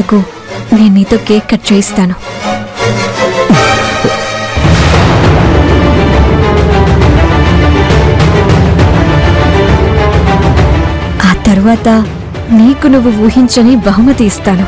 గంటలకు నేను నీతో కేక్ కట్ చేయిస్తాను ఆ తర్వాత నీకు నువ్వు ఊహించని బహుమతి ఇస్తాను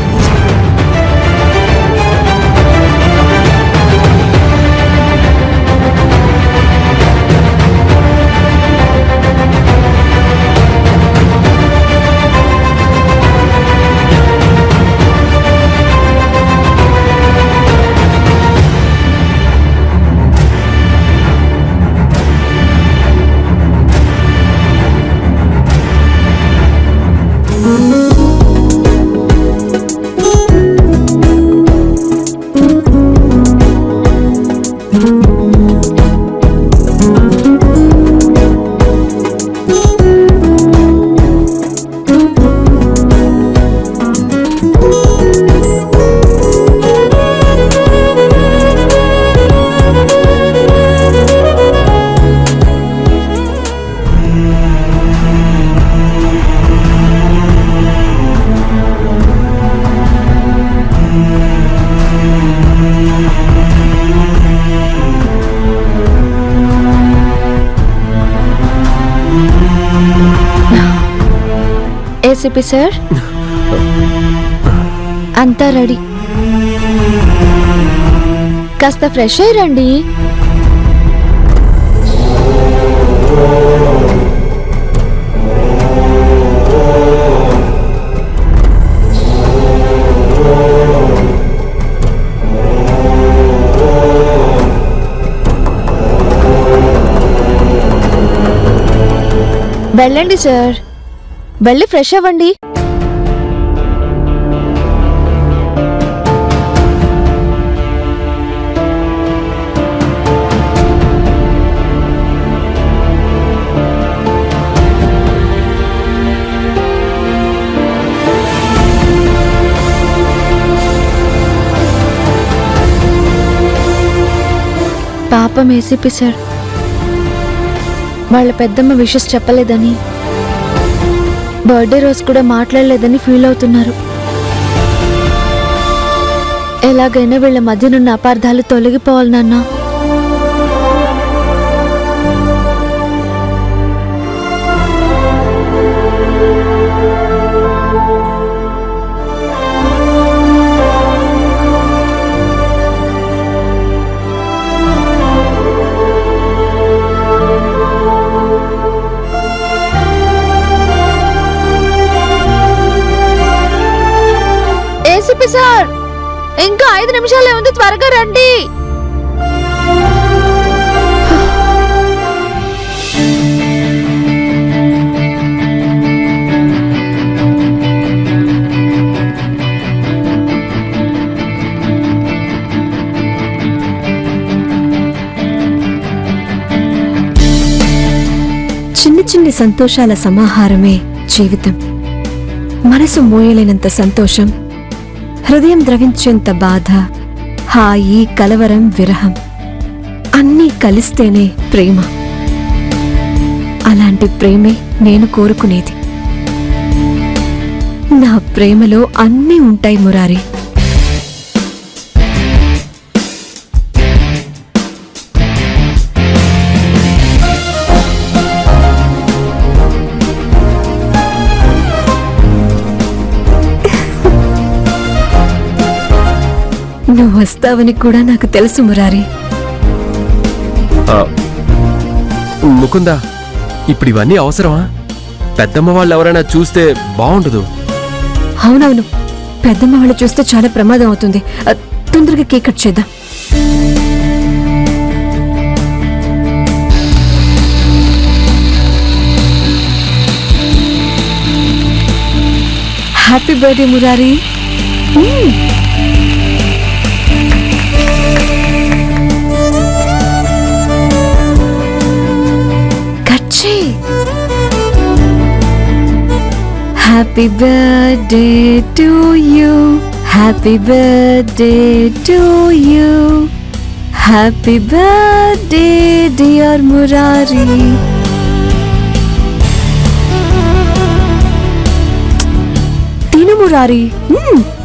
ఏసీపీ సార్ అంతా రెడీ కాస్త ఫ్రెష్ అయ్యి రండి వెళ్ళండి సార్ వెళ్ళి ఫ్రెష్ అవ్వండి పాపం ఏసీపీ సార్ వాళ్ళ పెద్దమ్మ విషెస్ చెప్పలేదని బర్త్డే రోజు కూడా మాట్లాడలేదని ఫీల్ అవుతున్నారు ఎలాగైనా వీళ్ళ మధ్యనున్న అపార్థాలు తొలగిపోవాలి నాన్న ఏసీపీ సార్ ఇంకా ఐదు నిమిషాలే ఉంది త్వరగా రండి చిన్ని చిన్ని సంతోషాల సమాహారమే జీవితం మనసు మోయలేనంత సంతోషం హృదయం ద్రవించేంత బాధ హాయి కలవరం విరహం అన్నీ కలిస్తేనే ప్రేమ అలాంటి ప్రేమే నేను కోరుకునేది నా ప్రేమలో అన్నీ ఉంటాయి మురారి నువ్వు వస్తావని కూడా నాకు తెలుసు మురారి ఆ, ముకుందా ఇప్పుడు ఇవన్నీ అవసరమా పెద్దమ్మ వాళ్ళు ఎవరైనా చూస్తే బాగుండదు అవునవును పెద్దమ్మ వాళ్ళు చూస్తే చాలా ప్రమాదం అవుతుంది అ, తొందరగా కేక్ కట్ చేద్దాం happy birthday Murari hmm. Cut చేయి Happy birthday to you. Happy birthday to you. Happy birthday, dear Murari. తిను మురారి మ్మ్.